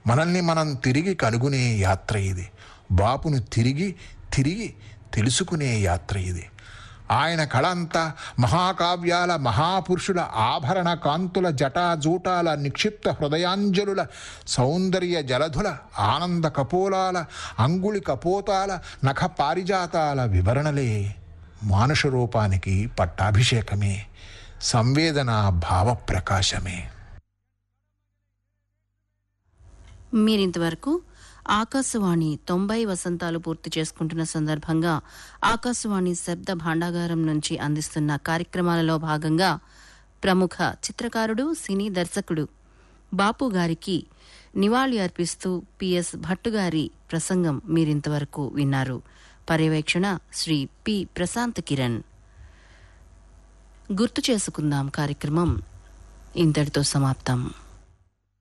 మనల్ని మనం తిరిగి కనుగొనే యాత్ర ఇది బాపును తిరిగి తిరిగి తెలుసుకునే యాత్ర ఇది ఆయన కళ అంతా మహాకావ్యాల మహాపురుషుల ఆభరణ కాంతుల జటాజూటాల నిక్షిప్త హృదయాంజలుల సౌందర్య జలధుల ఆనంద కపోలాల అంగుళి కపోతాల నఖ పారిజాతాల వివరణలే మానుష రూపానికి పట్టాభిషేకమే సంవేదన భావప్రకాశమే మీరింతవరకు ఆకాశవాణి తొంభై వసంతాలు పూర్తి చేసుకుంటున్న సందర్భంగా ఆకాశవాణి శబ్ద భాండాగారం నుంచి అందిస్తున్న కార్యక్రమాలలో భాగంగా ప్రముఖ చిత్రకారుడు సినీ దర్శకుడు బాపు గారికి నివాళి అర్పిస్తూ పిఎస్ భట్టు గారి ప్రసంగం మీరింతవరకు విన్నారు పర్యవేక్షణ శ్రీ పి ప్రశాంత్ కిరణ్ గుర్తు చేసుకుందాం కార్యక్రమం ఇంతటితో సమాప్తం